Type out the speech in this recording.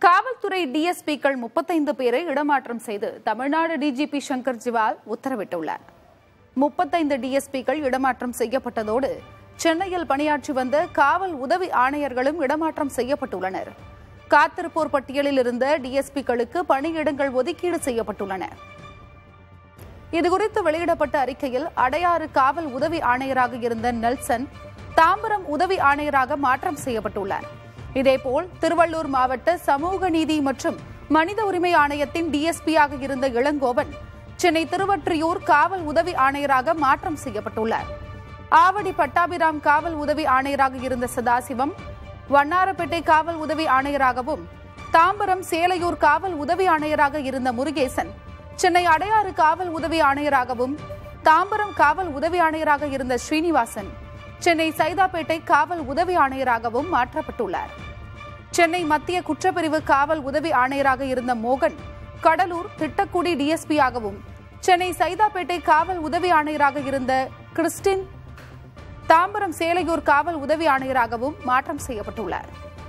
காவல்துறை டிஎஸ்பிக்கள் முப்பத்தைந்து பேரை இடமாற்றம் செய்து தமிழ்நாடு டிஜிபி சங்கர் ஜிவால் உத்தரவிட்டுள்ளார் முப்பத்தைந்து டிஎஸ்பிக்கள் இடமாற்றம் செய்யப்பட்டதோடு சென்னையில் பணியாற்றி வந்த காவல் உதவி ஆணையர்களும் இடமாற்றம் செய்யப்பட்டுள்ளனர் காத்திருப்போர் பட்டியலில் இருந்த டிஎஸ்பிக்களுக்கு பணியிடங்கள் ஒதுக்கீடு செய்யப்பட்டுள்ளன இதுகுறித்து வெளியிடப்பட்ட அறிக்கையில் அடையாறு காவல் உதவி ஆணையராக இருந்த நெல்சன் தாம்பரம் உதவி ஆணையராக மாற்றம் செய்யப்பட்டுள்ளார் இதேபோல் திருவள்ளூர் மாவட்ட சமூக நீதி மற்றும் மனித உரிமை ஆணையத்தின் டிஎஸ்பியாக இருந்த இளங்கோவன் சென்னை திருவொற்றியூர் காவல் உதவி ஆணையராக மாற்றம் செய்யப்பட்டுள்ளார் ஆவடி பட்டாபிராம் காவல் உதவி ஆணையராக இருந்த சதாசிவம் வண்ணாரப்பேட்டை காவல் உதவி ஆணையராகவும் தாம்பரம் சேலையூர் காவல் உதவி ஆணையராக இருந்த முருகேசன் சென்னை அடையாறு காவல் உதவி ஆணையராகவும் தாம்பரம் காவல் உதவி ஆணையராக இருந்த ஸ்ரீனிவாசன் சென்னை சைதாப்பேட்டை காவல் உதவி ஆணையராகவும் மாற்றப்பட்டுள்ளார் சென்னை மத்திய குற்றப்பிரிவு காவல் உதவி ஆணையராக இருந்த மோகன் கடலூர் திட்டக்குடி டிஎஸ்பியாகவும் சென்னை சைதாப்பேட்டை காவல் உதவி ஆணையராக இருந்த கிறிஸ்டின் தாம்பரம் சேலையூர் காவல் உதவி ஆணையராகவும் மாற்றம் செய்யப்பட்டுள்ளார்